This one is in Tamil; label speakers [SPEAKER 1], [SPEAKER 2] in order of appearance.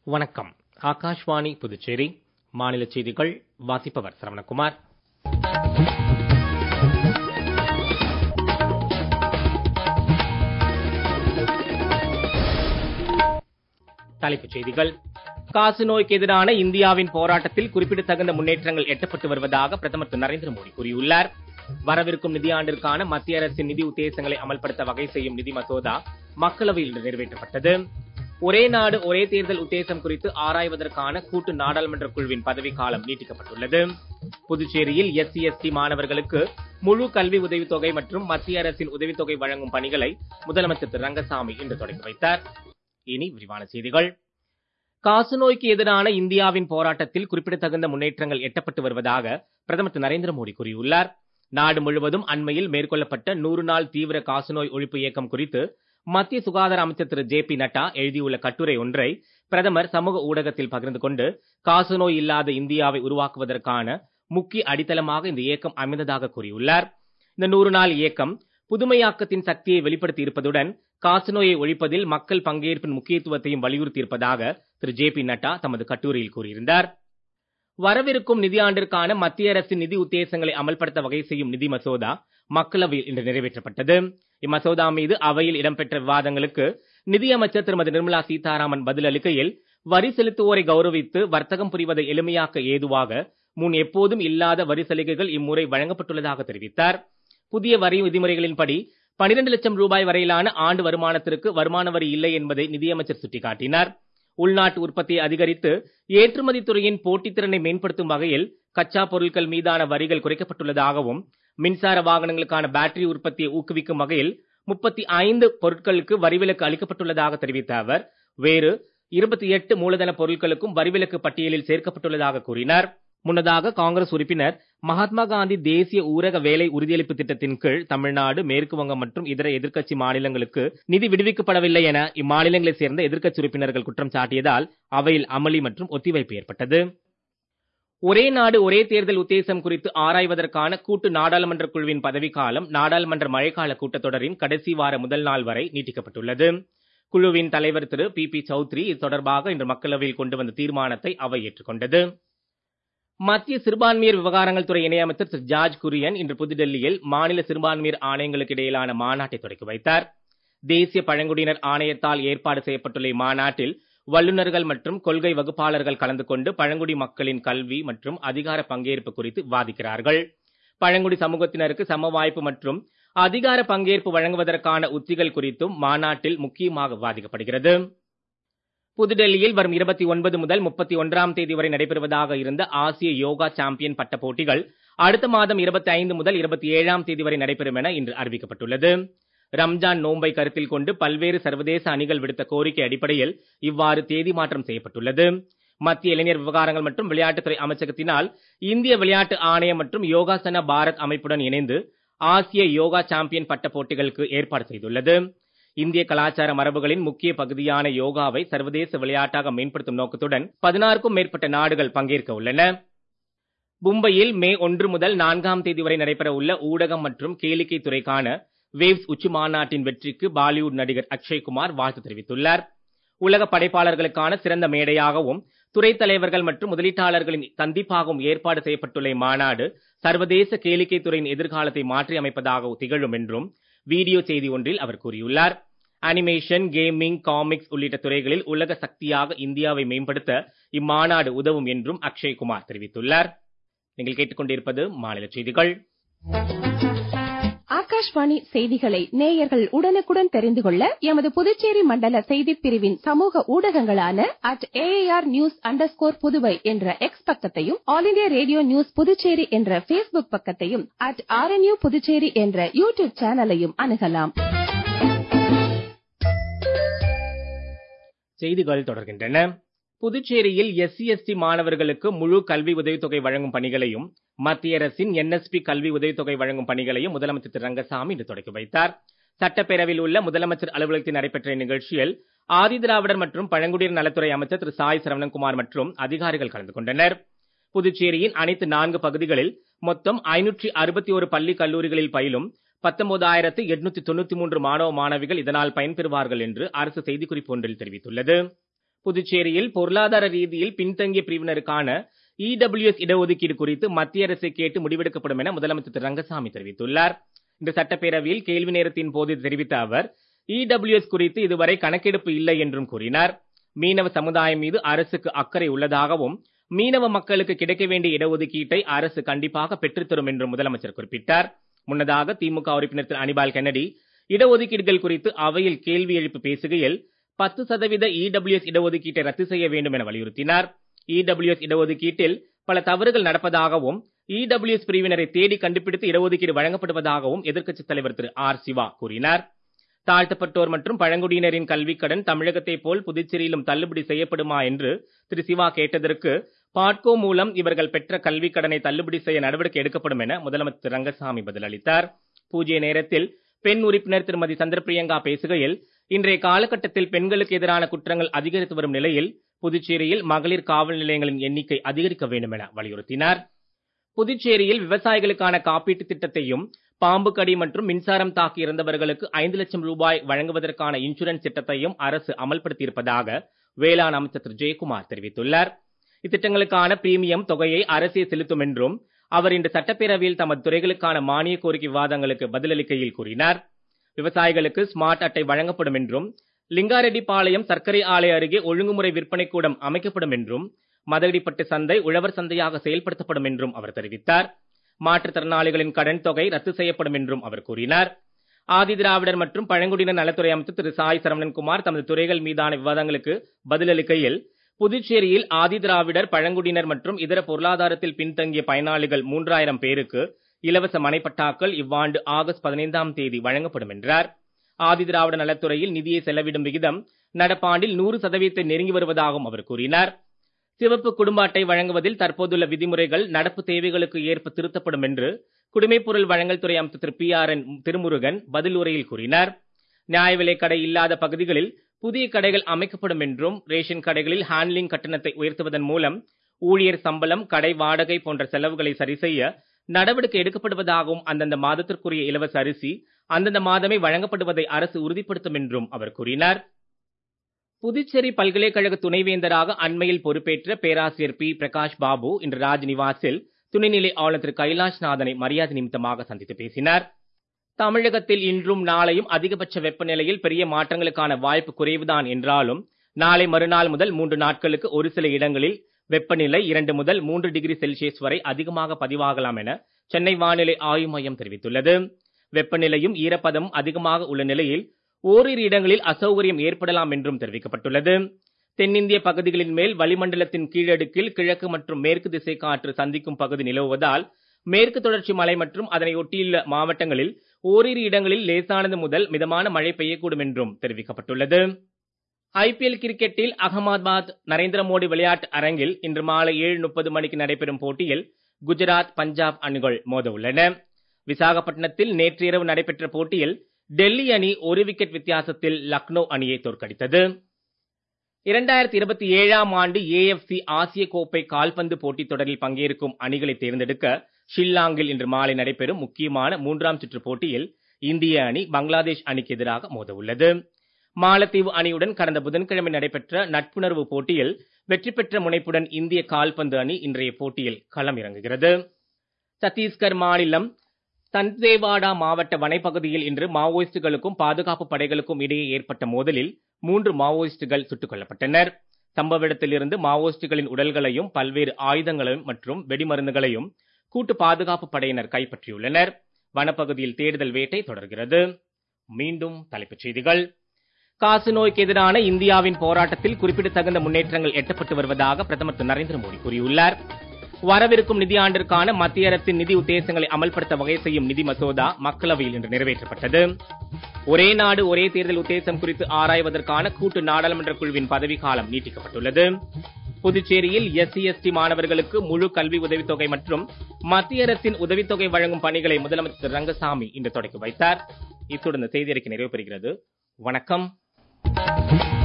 [SPEAKER 1] வணக்கம் ஆகாஷ்வாணி புதுச்சேரி மாநில செய்திகள் வாசிப்பவர் சரவணகுமார் தலைப்புச் செய்திகள் காசநோய்க்கு எதிரான இந்தியாவின் போராட்டத்தில் குறிப்பிடத்தகுந்த முன்னேற்றங்கள் எட்டப்பட்டு வருவதாக பிரதமர் திரு நரேந்திர மோடி கூறியுள்ளார் வரவிருக்கும் நிதியாண்டிற்கான மத்திய அரசின் நிதி உத்தேசங்களை அமல்படுத்த வகை செய்யும் நிதி மசோதா மக்களவையில் இன்று நிறைவேற்றப்பட்டது ஒரே நாடு ஒரே தேர்தல் உத்தேசம் குறித்து ஆராய்வதற்கான கூட்டு நாடாளுமன்ற குழுவின் பதவிக்காலம் நீட்டிக்கப்பட்டுள்ளது புதுச்சேரியில் எஸ்சி எஸ்டி மாணவர்களுக்கு முழு கல்வி உதவித்தொகை மற்றும் மத்திய அரசின் உதவித்தொகை வழங்கும் பணிகளை முதலமைச்சர் திரு ரங்கசாமி இன்று தொடங்கி வைத்தார் இனி விரிவான செய்திகள் காசநோய்க்கு எதிரான இந்தியாவின் போராட்டத்தில் குறிப்பிடத்தகுந்த முன்னேற்றங்கள் எட்டப்பட்டு வருவதாக பிரதமர் திரு நரேந்திர மோடி கூறியுள்ளார் நாடு முழுவதும் அண்மையில் மேற்கொள்ளப்பட்ட நூறு நாள் தீவிர காசநோய் ஒழிப்பு இயக்கம் குறித்து மத்திய சுகாதார அமைச்சர் திரு ஜே பி நட்டா எழுதியுள்ள கட்டுரை ஒன்றை பிரதமர் சமூக ஊடகத்தில் பகிர்ந்து கொண்டு காசநோய் இல்லாத இந்தியாவை உருவாக்குவதற்கான முக்கிய அடித்தளமாக இந்த இயக்கம் அமைந்ததாக கூறியுள்ளார் இந்த நூறு நாள் இயக்கம் புதுமையாக்கத்தின் சக்தியை வெளிப்படுத்தி இருப்பதுடன் காசநோயை ஒழிப்பதில் மக்கள் பங்கேற்பின் முக்கியத்துவத்தையும் வலியுறுத்தி இருப்பதாக திரு ஜே பி நட்டா தமது கட்டுரையில் கூறியிருந்தார் வரவிருக்கும் நிதியாண்டிற்கான மத்திய அரசின் நிதி உத்தேசங்களை அமல்படுத்த வகை செய்யும் நிதி மசோதா மக்களவையில் இன்று நிறைவேற்றப்பட்டது இம்மசோதா மீது அவையில் இடம்பெற்ற விவாதங்களுக்கு நிதியமைச்சர் திருமதி நிர்மலா சீதாராமன் பதில் அளிக்கையில் வரி செலுத்துவோரை கௌரவித்து வர்த்தகம் புரிவதை எளிமையாக்க ஏதுவாக முன் எப்போதும் இல்லாத வரி சலுகைகள் இம்முறை வழங்கப்பட்டுள்ளதாக தெரிவித்தார் புதிய வரி விதிமுறைகளின்படி பனிரெண்டு லட்சம் ரூபாய் வரையிலான ஆண்டு வருமானத்திற்கு வருமான வரி இல்லை என்பதை நிதியமைச்சர் சுட்டிக்காட்டினார் உள்நாட்டு உற்பத்தியை அதிகரித்து ஏற்றுமதி துறையின் போட்டித்திறனை மேம்படுத்தும் வகையில் கச்சா பொருட்கள் மீதான வரிகள் குறைக்கப்பட்டுள்ளதாகவும் மின்சார வாகனங்களுக்கான பேட்டரி உற்பத்தியை ஊக்குவிக்கும் வகையில் முப்பத்தி ஐந்து பொருட்களுக்கு வரிவிலக்கு அளிக்கப்பட்டுள்ளதாக தெரிவித்த அவர் வேறு இருபத்தி எட்டு மூலதன பொருட்களுக்கும் வரிவிலக்கு பட்டியலில் சேர்க்கப்பட்டுள்ளதாக கூறினார் முன்னதாக காங்கிரஸ் உறுப்பினர் மகாத்மா காந்தி தேசிய ஊரக வேலை உறுதியளிப்பு திட்டத்தின் கீழ் தமிழ்நாடு மேற்கு வங்கம் மற்றும் இதர எதிர்க்கட்சி மாநிலங்களுக்கு நிதி விடுவிக்கப்படவில்லை என இம்மாநிலங்களைச் சேர்ந்த எதிர்க்கட்சி உறுப்பினர்கள் குற்றம் சாட்டியதால் அவையில் அமளி மற்றும் ஒத்திவைப்பு ஏற்பட்டது ஒரே நாடு ஒரே தேர்தல் உத்தேசம் குறித்து ஆராய்வதற்கான கூட்டு நாடாளுமன்ற குழுவின் பதவிக்காலம் நாடாளுமன்ற மழைக்கால கூட்டத்தொடரின் கடைசி வார முதல் நாள் வரை நீட்டிக்கப்பட்டுள்ளது குழுவின் தலைவர் திரு பி பி சௌத்ரி இது தொடர்பாக இன்று மக்களவையில் கொண்டு வந்த தீர்மானத்தை அவை ஏற்றுக்கொண்டது மத்திய சிறுபான்மையர் விவகாரங்கள் துறை இணையமைச்சர் திரு ஜார்ஜ் குரியன் இன்று புதுடெல்லியில் மாநில சிறுபான்மையர் ஆணையங்களுக்கு இடையிலான மாநாட்டை தொடக்கி வைத்தார் தேசிய பழங்குடியினர் ஆணையத்தால் ஏற்பாடு செய்யப்பட்டுள்ள இம்மாநாட்டில் வல்லுநர்கள் மற்றும் கொள்கை வகுப்பாளர்கள் கலந்து கொண்டு பழங்குடி மக்களின் கல்வி மற்றும் அதிகார பங்கேற்பு குறித்து விவாதிக்கிறார்கள் பழங்குடி சமூகத்தினருக்கு சம வாய்ப்பு மற்றும் அதிகார பங்கேற்பு வழங்குவதற்கான உத்திகள் குறித்தும் மாநாட்டில் முக்கியமாக விவாதிக்கப்படுகிறது புதுடெல்லியில் வரும் இருபத்தி ஒன்பது முதல் முப்பத்தி ஒன்றாம் தேதி வரை நடைபெறுவதாக இருந்த ஆசிய யோகா சாம்பியன் பட்ட போட்டிகள் அடுத்த மாதம் இருபத்தி ஐந்து முதல் இருபத்தி ஏழாம் தேதி வரை நடைபெறும் என இன்று அறிவிக்கப்பட்டுள்ளது ரம்ஜான் நோன்பை கருத்தில் கொண்டு பல்வேறு சர்வதேச அணிகள் விடுத்த கோரிக்கை அடிப்படையில் இவ்வாறு தேதி மாற்றம் செய்யப்பட்டுள்ளது மத்திய இளைஞர் விவகாரங்கள் மற்றும் விளையாட்டுத்துறை அமைச்சகத்தினால் இந்திய விளையாட்டு ஆணையம் மற்றும் யோகாசன பாரத் அமைப்புடன் இணைந்து ஆசிய யோகா சாம்பியன் பட்ட போட்டிகளுக்கு ஏற்பாடு செய்துள்ளது இந்திய கலாச்சார மரபுகளின் முக்கிய பகுதியான யோகாவை சர்வதேச விளையாட்டாக மேம்படுத்தும் நோக்கத்துடன் பதினாறுக்கும் மேற்பட்ட நாடுகள் பங்கேற்க உள்ளன மும்பையில் மே ஒன்று முதல் நான்காம் தேதி வரை நடைபெற உள்ள ஊடகம் மற்றும் கேளிக்கை துறைக்கான வேவ்ஸ் உச்சி மாநாட்டின் வெற்றிக்கு பாலிவுட் நடிகர் அக்ஷய்குமார் வாழ்த்து தெரிவித்துள்ளார் உலக படைப்பாளர்களுக்கான சிறந்த மேடையாகவும் துறை தலைவர்கள் மற்றும் முதலீட்டாளர்களின் சந்திப்பாகவும் ஏற்பாடு செய்யப்பட்டுள்ள இம்மாநாடு சர்வதேச கேளிக்கை துறையின் எதிர்காலத்தை மாற்றி அமைப்பதாக திகழும் என்றும் வீடியோ செய்தி ஒன்றில் அவர் கூறியுள்ளார் அனிமேஷன் கேமிங் காமிக்ஸ் உள்ளிட்ட துறைகளில் உலக சக்தியாக இந்தியாவை மேம்படுத்த இம்மாநாடு உதவும் என்றும் அக்ஷய்குமார் தெரிவித்துள்ளார் நீங்கள் கேட்டுக்கொண்டிருப்பது மாநில செய்திகள்
[SPEAKER 2] ஆகாஷ்வாணி செய்திகளை நேயர்கள் உடனுக்குடன் தெரிந்து கொள்ள எமது புதுச்சேரி மண்டல செய்திப் பிரிவின் சமூக ஊடகங்களான at AIR news under Puduvai என்ற எக்ஸ் பக்கத்தையும் all India radio news Puducherry என்ற பேஸ்புக் பக்கத்தையும் அட் ஆர்என்யூ புதுச்சேரி என்ற யூடியூப் சேனலையும் அணுகலாம்
[SPEAKER 1] செய்திகள் தொடர்கின்றன புதுச்சேரியில் எஸ்சி எஸ்டி மாணவர்களுக்கு முழு கல்வி உதவித்தொகை வழங்கும் பணிகளையும் மத்திய அரசின் என்எஸ்பி கல்வி உதவித்தொகை வழங்கும் பணிகளையும் முதலமைச்சர் திரு ரங்கசாமி இன்று தொடக்கி வைத்தார் சட்டப்பேரவையில் உள்ள முதலமைச்சர் அலுவலகத்தில் நடைபெற்ற நிகழ்ச்சியில் ஆதிதிராவிடர் மற்றும் பழங்குடியினர் நலத்துறை அமைச்சர் திரு சாய் சரவணன்குமார் மற்றும் அதிகாரிகள் கலந்து கொண்டனர் புதுச்சேரியின் அனைத்து நான்கு பகுதிகளில் மொத்தம் ஐநூற்றி அறுபத்தி ஒரு பள்ளி கல்லூரிகளில் பயிலும் பத்தொன்பதாயிரத்து எட்நூத்தி தொண்ணூத்தி மூன்று மாணவ மாணவிகள் இதனால் பயன்பெறுவார்கள் என்று அரசு செய்திக்குறிப்பு ஒன்றில் தெரிவித்துள்ளது புதுச்சேரியில் பொருளாதார ரீதியில் பின்தங்கிய பிரிவினருக்கான இடபிள்யூஎஸ் இடஒதுக்கீடு குறித்து மத்திய அரசை கேட்டு முடிவெடுக்கப்படும் என முதலமைச்சர் திரு ரங்கசாமி தெரிவித்துள்ளார் இன்று சட்டப்பேரவையில் கேள்வி நேரத்தின் போது தெரிவித்த அவர் இடபிள்யூஎஸ் குறித்து இதுவரை கணக்கெடுப்பு இல்லை என்றும் கூறினார் மீனவ சமுதாயம் மீது அரசுக்கு அக்கறை உள்ளதாகவும் மீனவ மக்களுக்கு கிடைக்க வேண்டிய இடஒதுக்கீட்டை அரசு கண்டிப்பாக பெற்றுத்தரும் என்றும் முதலமைச்சர் குறிப்பிட்டார் முன்னதாக திமுக உறுப்பினர் திரு அனிபால் கென்னடி இடஒதுக்கீடுகள் குறித்து அவையில் கேள்வி எழுப்பி பேசுகையில் பத்து சதவீத இடபிள்யூஎஸ் இடஒதுக்கீட்டை ரத்து செய்ய வேண்டும் என வலியுறுத்தினார் இடபிள்யூஎஸ் இடஒதுக்கீட்டில் பல தவறுகள் நடப்பதாகவும் இடபிள்யூஎஸ் பிரிவினரை தேடி கண்டுபிடித்து இடஒதுக்கீடு வழங்கப்படுவதாகவும் எதிர்க்கட்சித் தலைவர் திரு ஆர் சிவா கூறினார் தாழ்த்தப்பட்டோர் மற்றும் பழங்குடியினரின் கல்விக் கடன் தமிழகத்தைப் போல் புதுச்சேரியிலும் தள்ளுபடி செய்யப்படுமா என்று திரு சிவா கேட்டதற்கு பாட்கோ மூலம் இவர்கள் பெற்ற கல்விக் கடனை தள்ளுபடி செய்ய நடவடிக்கை எடுக்கப்படும் என முதலமைச்சர் திரு ரங்கசாமி பதிலளித்தார் பூஜ்ய நேரத்தில் பெண் உறுப்பினர் திருமதி சந்திரபிரியங்கா பேசுகையில் இன்றைய காலகட்டத்தில் பெண்களுக்கு எதிரான குற்றங்கள் அதிகரித்து வரும் நிலையில் புதுச்சேரியில் மகளிர் காவல் நிலையங்களின் எண்ணிக்கை அதிகரிக்க வேண்டும் என வலியுறுத்தினார் புதுச்சேரியில் விவசாயிகளுக்கான காப்பீட்டு திட்டத்தையும் பாம்பு கடி மற்றும் மின்சாரம் தாக்கி இறந்தவர்களுக்கு ஐந்து லட்சம் ரூபாய் வழங்குவதற்கான இன்சூரன்ஸ் திட்டத்தையும் அரசு அமல்படுத்தியிருப்பதாக வேளாண் அமைச்சர் திரு ஜெயக்குமார் தெரிவித்துள்ளார் இத்திட்டங்களுக்கான பிரீமியம் தொகையை அரசே செலுத்தும் என்றும் அவர் இன்று சட்டப்பேரவையில் தமது துறைகளுக்கான மானிய கோரிக்கை விவாதங்களுக்கு பதிலளிக்கையில் கூறினார் விவசாயிகளுக்கு ஸ்மார்ட் அட்டை வழங்கப்படும் என்றும் லிங்காரெட்டிப்பாளையம் சர்க்கரை ஆலை அருகே ஒழுங்குமுறை விற்பனை கூடம் அமைக்கப்படும் என்றும் மதகடிப்பட்டு சந்தை உழவர் சந்தையாக செயல்படுத்தப்படும் என்றும் அவர் தெரிவித்தார் மாற்றுத்திறனாளிகளின் கடன் தொகை ரத்து செய்யப்படும் என்றும் அவர் கூறினார் ஆதி திராவிடர் மற்றும் பழங்குடியினர் நலத்துறை அமைச்சர் திரு சாய் சரவணன்குமார் தமது துறைகள் மீதான விவாதங்களுக்கு பதிலளிக்கையில் புதுச்சேரியில் ஆதி திராவிடர் பழங்குடியினர் மற்றும் இதர பொருளாதாரத்தில் பின்தங்கிய பயனாளிகள் மூன்றாயிரம் பேருக்கு இலவச மனைப்பட்டாக்கள் இவ்வாண்டு ஆகஸ்ட் பதினைந்தாம் தேதி வழங்கப்படும் என்றார் ஆதி திராவிட நலத்துறையில் நிதியை செலவிடும் விகிதம் நடப்பாண்டில் நூறு சதவீதத்தை நெருங்கி வருவதாகவும் அவர் கூறினார் சிவப்பு குடும்ப அட்டை வழங்குவதில் தற்போதுள்ள விதிமுறைகள் நடப்பு தேவைகளுக்கு ஏற்ப திருத்தப்படும் என்று குடிமைப் பொருள் வழங்கல் துறை அமைச்சர் Thiru P R N Thirumurugan பதில் உரையில் கூறினார் நியாய விலைக் கடை இல்லாத பகுதிகளில் புதிய கடைகள் அமைக்கப்படும் என்றும் ரேஷன் கடைகளில் ஹேண்ட்லிங் கட்டணத்தை உயர்த்துவதன் மூலம் ஊழியர் சம்பளம் கடை வாடகை போன்ற செலவுகளை சரிசெய்ய நடவடிக்கை எடுக்கப்படுவதாகவும் அந்தந்த மாதத்திற்குரிய இலவச அரிசி அந்தந்த மாதமே வழங்கப்படுவதை அரசு உறுதிப்படுத்தும் என்றும் அவர் கூறினார் புதுச்சேரி பல்கலைக்கழக துணைவேந்தராக அண்மையில் பொறுப்பேற்ற பேராசிரியர் பி பிரகாஷ் பாபு இன்று ராஜ்நிவாசில் துணைநிலை ஆளுநர் திரு கைலாஷ்நாதனை மரியாதை நிமித்தமாக சந்தித்து பேசினார் தமிழகத்தில் இன்றும் நாளையும் அதிகபட்ச வெப்பநிலையில் பெரிய மாற்றங்களுக்கான வாய்ப்பு குறைவுதான் என்றாலும் நாளை மறுநாள் முதல் மூன்று நாட்களுக்கு ஒரு சில இடங்களில் வெப்பநிலை இரண்டு முதல் மூன்று டிகிரி செல்சியஸ் வரை அதிகமாக பதிவாகலாம் என சென்னை வானிலை ஆய்வு மையம் தெரிவித்துள்ளது வெப்பநிலையும் ஈரப்பதமும் அதிகமாக உள்ள நிலையில் ஓரிரு இடங்களில் அசௌகரியம் ஏற்படலாம் என்றும் தெரிவிக்கப்பட்டுள்ளது தென்னிந்திய பகுதிகளின் மேல் வளிமண்டலத்தின் கீழடுக்கில் கிழக்கு மற்றும் மேற்கு திசை காற்று சந்திக்கும் பகுதி நிலவுவதால் மேற்கு தொடர்ச்சி மலை மற்றும் அதனை ஒட்டியுள்ள மாவட்டங்களில் ஓரிரு இடங்களில் லேசானது முதல் மிதமான மழை பெய்யக்கூடும் என்றும் தெரிவிக்கப்பட்டுள்ளது ஐபிஎல் கிரிக்கெட்டில் அகமதாபாத் நரேந்திர மோடி விளையாட்டு அரங்கில் இன்று மாலை ஏழு முப்பது மணிக்கு நடைபெறும் போட்டியில் குஜராத் பஞ்சாப் அணிகள் மோத உள்ளன விசாகப்பட்டினத்தில் நேற்று இரவு நடைபெற்ற போட்டியில் டெல்லி அணி ஒரு விக்கெட் வித்தியாசத்தில் லக்னோ அணியை தோற்கடித்தது இரண்டாயிரத்தி இருபத்தி ஏழாம் ஆண்டு ஏஎஃப்சி ஆசிய கோப்பை கால்பந்து போட்டித் தொடரில் பங்கேற்கும் அணிகளை தேர்ந்தெடுக்க ஷில்லாங்கில் இன்று மாலை நடைபெறும் முக்கியமான மூன்றாம் சுற்று போட்டியில் இந்திய அணி பங்களாதேஷ் அணிக்கு எதிராக மோத உள்ளது மாலத்தீவு அணியுடன் கடந்த புதன்கிழமை நடைபெற்ற நட்புணர்வு போட்டியில் வெற்றி பெற்ற முனைப்புடன் இந்திய கால்பந்து அணி இன்றைய போட்டியில் களம் இறங்குகிறது சத்தீஸ்கர் மாநிலம் தன்தேவாடா மாவட்ட வனைப்பகுதியில் இன்று மாவோயிஸ்டுகளுக்கும் பாதுகாப்பு படைகளுக்கும் இடையே ஏற்பட்ட மோதலில் மூன்று மாவோயிஸ்டுகள் சுட்டுக் கொல்லப்பட்டனர் சம்பவ இடத்திலிருந்து மாவோயிஸ்டுகளின் உடல்களையும் பல்வேறு ஆயுதங்களையும் மற்றும் வெடிமருந்துகளையும் கூட்டு பாதுகாப்பு படையினர் கைப்பற்றியுள்ளனர் வனப்பகுதியில் தேடுதல் வேட்டை தொடர்கிறது மீண்டும் தலைப்புச் செய்திகள் காசு நோய்க்கு எதிரான இந்தியாவின் போராட்டத்தில் குறிப்பிடத்தகுந்த முன்னேற்றங்கள் எட்டப்பட்டு வருவதாக பிரதமர் திரு நரேந்திர மோடி கூறியுள்ளார் வரவிருக்கும் நிதியாண்டிற்கான மத்திய அரசின் நிதி உத்தேசங்களை அமல்படுத்த வகை செய்யும் நிதி மசோதா மக்களவையில் இன்று நிறைவேற்றப்பட்டது ஒரே நாடு ஒரே தேர்தல் உத்தேசம் குறித்து ஆராய்வதற்கான கூட்டு நாடாளுமன்ற குழுவின் பதவிக்காலம் நீட்டிக்கப்பட்டுள்ளது புதுச்சேரியில் எஸ்சி எஸ்டி மாணவர்களுக்கு முழு கல்வி உதவித்தொகை மற்றும் மத்திய அரசின் உதவித்தொகை வழங்கும் பணிகளை முதலமைச்சர் திரு ரங்கசாமி இன்று தொடங்கி வைத்தார் இத்துடன் இந்த செய்தி அறிக்கை நிறைவு பெறுகிறது வணக்கம்